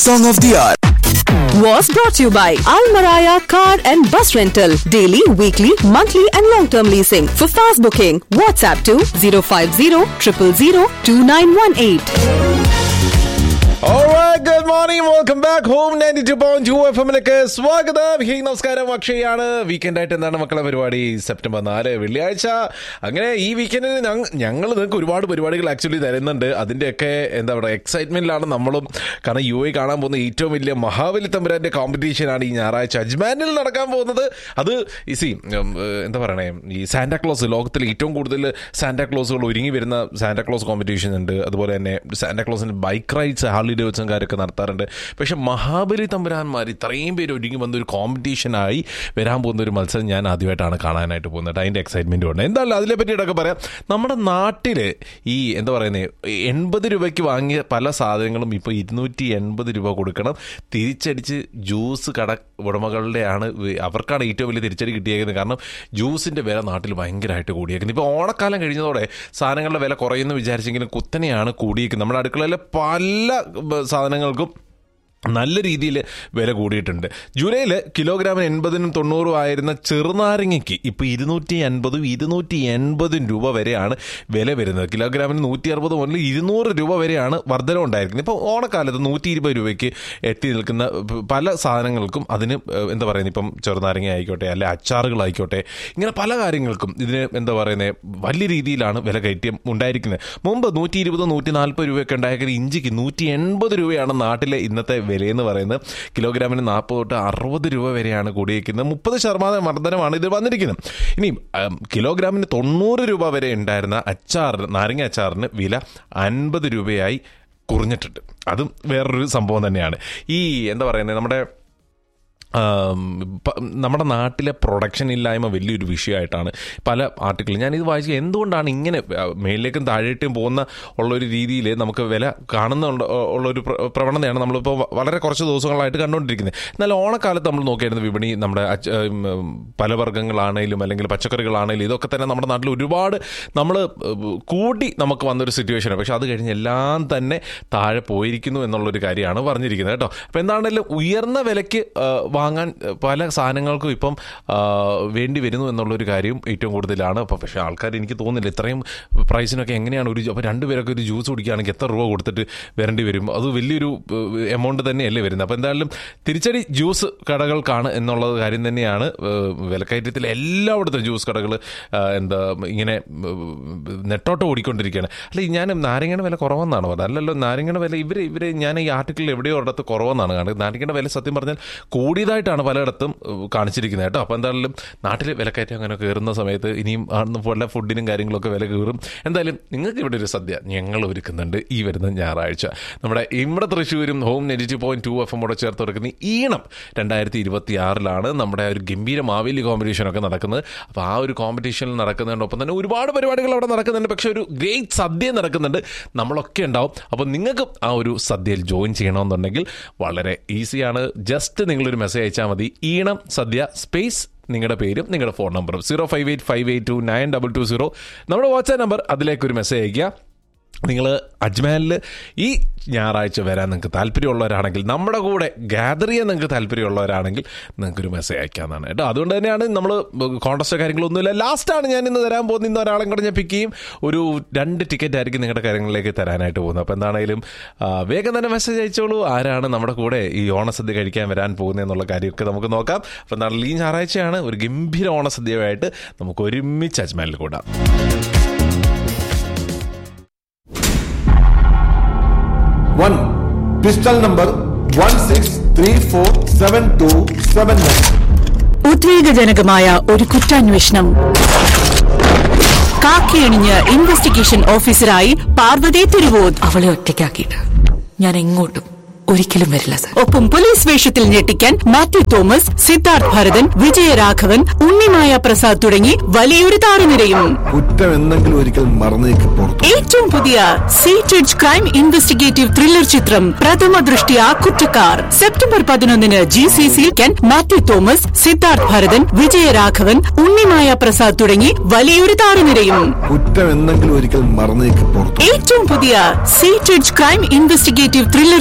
Song of the Hour. was brought to you by Almaraya Car and Bus Rental. Daily, weekly, monthly, and long term leasing. For fast booking, WhatsApp to 050 000 2918. Alright, good morning. Welcome back home 92.2 FM ലേക്ക് സ്വാഗതം ഹേ നമസ്കാരം അക്ഷയാണ് weekend ആയിട്ട് എന്താണ് മക്കളെ പരിപാടി September നാല് വെള്ളിയാഴ്ച അങ്ങനെ ഈ വീക്കെൻഡിന് ഞങ്ങൾ നിങ്ങൾക്ക് ഒരുപാട് പരിപാടികൾ ആക്ച്വലി തരുന്നുണ്ട് അതിന്റെയൊക്കെ എന്താ പറയുക എക്സൈറ്റ്മെന്റിലാണ് നമ്മളും കാരണം യു എ കാണാൻ പോകുന്ന ഏറ്റവും വലിയ മഹാബലി തമ്പുരാന്റെ കോമ്പറ്റീഷനാണ് ഈ ഞായറാഴ്ച അജ്മാനിൽ നടക്കാൻ പോകുന്നത് അത് ഇസി എന്താ പറയണേ ഈ സാന്റാക്ലോസ് ലോകത്തിൽ ഏറ്റവും കൂടുതൽ സാന്റാക്ലോസുകൾ ഒരുങ്ങി വരുന്ന സാന്റാക്ലോസ് കോമ്പറ്റീഷൻ ഉണ്ട് അതുപോലെ തന്നെ സാന്റാക്ലോസിന്റെ ബൈക്ക് റൈഡ്സ് ഹാർലി ഡേവിഡ്സൺകാരൊക്കെ നടത്താറുണ്ട് പക്ഷെ മഹാബലി തമ്പുരാന്മാർ ഇത്രയും പേര് ഒരുങ്ങി വന്ന ഒരു കോമ്പറ്റീഷനായി വരാൻ പോകുന്ന ഒരു മത്സരം ഞാൻ ആദ്യമായിട്ടാണ് കാണാനായിട്ട് പോകുന്നത് അതിൻ്റെ എക്സൈറ്റ്മെൻറ്റ് ഉണ്ട് എന്തായാലും അതിനെ പറ്റിയിട്ടൊക്കെ പറയാം നമ്മുടെ നാട്ടിൽ ഈ എന്താ പറയുന്നത് എൺപത് രൂപയ്ക്ക് വാങ്ങിയ പല സാധനങ്ങളും ഇപ്പോൾ ഇരുന്നൂറ്റി എൺപത് രൂപ കൊടുക്കണം തിരിച്ചടിച്ച് ജ്യൂസ് കട ഉടമകളുടെയാണ് അവർക്കാണ് ഏറ്റവും വലിയ തിരിച്ചടി കിട്ടിയേക്കുന്നത് കാരണം ജ്യൂസിൻ്റെ വില നാട്ടിൽ ഭയങ്കരമായിട്ട് കൂടിയേക്കുന്നത് ഇപ്പോൾ ഓണക്കാലം കഴിഞ്ഞതോടെ സാധനങ്ങളുടെ വില കുറയുമെന്ന് വിചാരിച്ചെങ്കിലും കുത്തനെയാണ് കൂടിയേക്കുന്നത് നമ്മുടെ അടുക്കളയിലെ പല സാധനങ്ങൾക്കും നല്ല രീതിയിൽ വില കൂടിയിട്ടുണ്ട് ജൂലൈയിൽ കിലോഗ്രാമിന് എൺപതിനും തൊണ്ണൂറും ആയിരുന്ന ചെറുനാരങ്ങയ്ക്ക് ഇപ്പോൾ ഇരുന്നൂറ്റി അൻപതും ഇരുന്നൂറ്റി എൺപതും രൂപ വരെയാണ് വില വരുന്നത് കിലോഗ്രാമിന് നൂറ്റി അറുപത് മുതൽ ഇരുന്നൂറ് രൂപ വരെയാണ് വർധനം ഉണ്ടായിരിക്കുന്നത് ഇപ്പോൾ ഓണക്കാലത്ത് നൂറ്റി ഇരുപത് രൂപയ്ക്ക് എത്തി നിൽക്കുന്ന പല സാധനങ്ങൾക്കും അതിന് എന്താ പറയുന്നത് ഇപ്പം ചെറുനാരങ്ങ ആയിക്കോട്ടെ അല്ലെ അച്ചാറുകളായിക്കോട്ടെ ഇങ്ങനെ പല കാര്യങ്ങൾക്കും ഇതിന് എന്താ പറയുന്നത് വലിയ രീതിയിലാണ് വില കയറ്റം ഉണ്ടായിരിക്കുന്നത് മുമ്പ് നൂറ്റി ഇരുപത് നൂറ്റി നാൽപ്പത് രൂപയൊക്കെ ഉണ്ടായിരിക്കുന്ന ഇഞ്ചിക്ക് നൂറ്റി എൺപത് രൂപയാണ് നാട്ടിലെ ഇന്നത്തെ വിലയെന്ന് പറയുന്നത് കിലോഗ്രാമിന് നാൽപ്പത് തൊട്ട് അറുപത് രൂപ വരെയാണ് കൂടിയിരിക്കുന്നത് മുപ്പത് ശതമാനം വർധനമാണ് ഇത് വന്നിരിക്കുന്നത് ഇനി കിലോഗ്രാമിന് തൊണ്ണൂറ് രൂപ വരെ ഉണ്ടായിരുന്ന അച്ചാറിന് നാരങ്ങ അച്ചാറിന് വില അൻപത് രൂപയായി കുറഞ്ഞിട്ടുണ്ട് അതും വേറൊരു സംഭവം തന്നെയാണ് ഈ എന്താ പറയുന്നത് നമ്മുടെ നമ്മുടെ നാട്ടിലെ പ്രൊഡക്ഷൻ ഇല്ലായ്മ വലിയൊരു വിഷയമായിട്ടാണ് പല ആർട്ടിക്കിളും ഞാനിത് വായിച്ചു എന്തുകൊണ്ടാണ് ഇങ്ങനെ മേളിലേക്കും താഴേട്ടും പോകുന്ന ഉള്ളൊരു രീതിയിൽ നമുക്ക് വില കാണുന്ന ഉള്ളൊരു പ്രവണതയാണ് നമ്മളിപ്പോൾ വളരെ കുറച്ച് ദിവസങ്ങളായിട്ട് കണ്ടുകൊണ്ടിരിക്കുന്നത് എന്നാൽ ഓണക്കാലത്ത് നമ്മൾ നോക്കിയിരുന്ന വിപണി നമ്മുടെ പലവർഗ്ഗങ്ങളാണേലും അല്ലെങ്കിൽ പച്ചക്കറികളാണേലും ഇതൊക്കെ തന്നെ നമ്മുടെ നാട്ടിൽ ഒരുപാട് നമ്മൾ കൂടി നമുക്ക് വന്നൊരു സിറ്റുവേഷനാണ് പക്ഷെ അത് കഴിഞ്ഞ് എല്ലാം തന്നെ താഴെ പോയിരിക്കുന്നു എന്നുള്ളൊരു കാര്യമാണ് പറഞ്ഞിരിക്കുന്നത് കേട്ടോ അപ്പോൾ എന്താണെങ്കിലും ഉയർന്ന വിലയ്ക്ക് വാങ്ങാൻ പല സാധനങ്ങൾക്കും ഇപ്പം വേണ്ടി വരുന്നു എന്നുള്ളൊരു കാര്യം ഏറ്റവും കൂടുതലാണ് അപ്പോൾ പക്ഷേ ആൾക്കാർ എനിക്ക് തോന്നുന്നില്ല ഇത്രയും പ്രൈസിനൊക്കെ എങ്ങനെയാണ് ഒരു അപ്പോൾ രണ്ടുപേരൊക്കെ ഒരു ജ്യൂസ് കുടിക്കുകയാണെങ്കിൽ എത്ര രൂപ കൊടുത്തിട്ട് വരേണ്ടി വരും അത് വലിയൊരു എമൗണ്ട് തന്നെയല്ലേ വരുന്നത് അപ്പോൾ എന്തായാലും തിരിച്ചടി ജ്യൂസ് കടകൾക്കാണ് എന്നുള്ള കാര്യം തന്നെയാണ് വിലക്കയറ്റത്തിൽ എല്ലായിടത്തും ജ്യൂസ് കടകൾ എന്താ ഇങ്ങനെ നെട്ടോട്ട് ഓടിക്കൊണ്ടിരിക്കുകയാണ് അല്ല ഞാൻ നാരങ്ങയുടെ വില കുറവെന്നാണ് പറഞ്ഞത് അല്ലല്ലോ നാരങ്ങയുടെ വില ഇവർ ഇവർ ഞാൻ ഈ ആർട്ടിക്കിളിൽ എവിടെയോ ഒരിടത്ത് കുറവെന്നാണ് കാണുന്നത് നാരങ്ങയുടെ വില സത്യം പറഞ്ഞാൽ കൂടിയതായിട്ടാണ് പലയിടത്തും കാണിച്ചിരിക്കുന്നത് കേട്ടോ അപ്പോൾ എന്തായാലും നാട്ടിൽ വിലക്കയറ്റം അങ്ങനെ കയറുന്ന സമയത്ത് ഇനിയും പല ഫുഡിനും കാര്യങ്ങളൊക്കെ വില കയറും എന്തായാലും നിങ്ങൾക്ക് ഇവിടെ ഒരു സദ്യ ഞങ്ങൾ ഒരുക്കുന്നുണ്ട് ഈ വരുന്ന ഞായറാഴ്ച നമ്മുടെ ഇവിടെ തൃശ്ശൂരും home negative point two F എമ്മോടെ ചേർത്ത് കൊടുക്കുന്ന ഈണം രണ്ടായിരത്തി ഇരുപത്തി ആറിലാണ് നമ്മുടെ ഒരു ഗംഭീര മാവേലി കോമ്പറ്റീഷനൊക്കെ നടക്കുന്നത് അപ്പോൾ ആ ഒരു കോമ്പറ്റീഷനിൽ നടക്കുന്നതിനൊപ്പം തന്നെ ഒരുപാട് പരിപാടികൾ അവിടെ നടക്കുന്നുണ്ട് പക്ഷെ ഒരു ഗ്രേറ്റ് സദ്യ നടക്കുന്നുണ്ട് നമ്മളൊക്കെ ഉണ്ടാവും അപ്പോൾ നിങ്ങൾക്ക് ആ ഒരു സദ്യയിൽ ജോയിൻ ചെയ്യണമെന്നുണ്ടെങ്കിൽ വളരെ ഈസിയാണ് ജസ്റ്റ് നിങ്ങളൊരു മെസ്സേജ് അയച്ചാൽ മതി ഈണം സദ്യ സ്പേസ് നിങ്ങളുടെ പേരും നിങ്ങളുടെ ഫോൺ നമ്പറും zero five eight five eight two nine double two zero നമ്മുടെ വാട്സാപ്പ് നമ്പർ അതിലേക്ക് ഒരു മെസ്സേജ് അയയ്ക്കുക നിങ്ങൾ അജ്മാനിൽ ഈ ഞായറാഴ്ച വരാൻ നിങ്ങൾക്ക് താല്പര്യമുള്ളവരാണെങ്കിൽ നമ്മുടെ കൂടെ ഗ്യാദർ ചെയ്യാൻ നിങ്ങൾക്ക് താല്പര്യമുള്ളവരാണെങ്കിൽ നിങ്ങൾക്കൊരു മെസ്സേജ് അയക്കാമെന്നാണ് കേട്ടോ അതുകൊണ്ട് തന്നെയാണ് നമ്മൾ കോൺടസ്റ്റോ കാര്യങ്ങളൊന്നുമില്ല ലാസ്റ്റാണ് ഞാൻ ഇന്ന് തരാൻ പോകുന്ന ഇന്ന് ഒരാളെ കൂടെ ഞാൻ പിക്ക് ചെയ്യും ഒരു രണ്ട് ടിക്കറ്റ് ആയിരിക്കും നിങ്ങളുടെ കാര്യങ്ങളിലേക്ക് തരാനായിട്ട് പോകുന്നത് അപ്പോൾ എന്താണെങ്കിലും വേഗം തന്നെ മെസ്സേജ് അയച്ചോളൂ ആരാണ് നമ്മുടെ കൂടെ ഈ ഓണസദ്യ കഴിക്കാൻ വരാൻ പോകുന്നത് എന്നുള്ള കാര്യമൊക്കെ നമുക്ക് നോക്കാം അപ്പോൾ എന്താണ് ഈ ഞായറാഴ്ചയാണ് ഒരു ഗംഭീര ഓണസദ്യയായിട്ട് നമുക്ക് ഒരുമിച്ച് അജ്മാനിൽ കൂടാം one pistol number one six three four seven two seven nine. ഉദ്വേഗജനകമായ ഒരു കുറ്റാന്വേഷണം കാക്കിയണിഞ്ഞ് ഇൻവെസ്റ്റിഗേഷൻ ഓഫീസറായി പാർവതി തിരുവോത് അവളെ ഒറ്റയ്ക്കാക്കിയിട്ട് ഞാൻ എങ്ങോട്ടും ഒരിക്കലും വരില്ല സർ ഒപ്പം പോലീസ് വേഷത്തിൽ ഞെട്ടിക്കാൻ മാത്യു തോമസ് സിദ്ധാർത്ഥ് ഭരതൻ വിജയരാഘവൻ ഉണ്ണിമായ പ്രസാദ് തുടങ്ങി വലിയൊരു താരനിരയും കുറ്റം എന്തെങ്കിലും ഒരിക്കൽ മറന്നേക്ക് പുറത്തു ഏറ്റവും പുതിയ സീറ്റഡ് ക്രൈം ഇൻവെസ്റ്റിഗേറ്റീവ് ത്രില്ലർ ചിത്രം പ്രഥമ ദൃഷ്ടിയ കുറ്റക്കാർ സെപ്റ്റംബർ പതിനൊന്നിന് ജി സി സിയിൽ മാത്യു തോമസ് സിദ്ധാർത്ഥ് ഭരതൻ വിജയരാഘവൻ ഉണ്ണിമായ പ്രസാദ് തുടങ്ങി വലിയൊരു താരനിരയും കുറ്റം എന്തെങ്കിലും ഒരിക്കൽ മറന്നേക്ക് പുറത്തു ഏറ്റവും പുതിയ സീറ്റഡ് ക്രൈം ഇൻവെസ്റ്റിഗേറ്റീവ് ത്രില്ലർ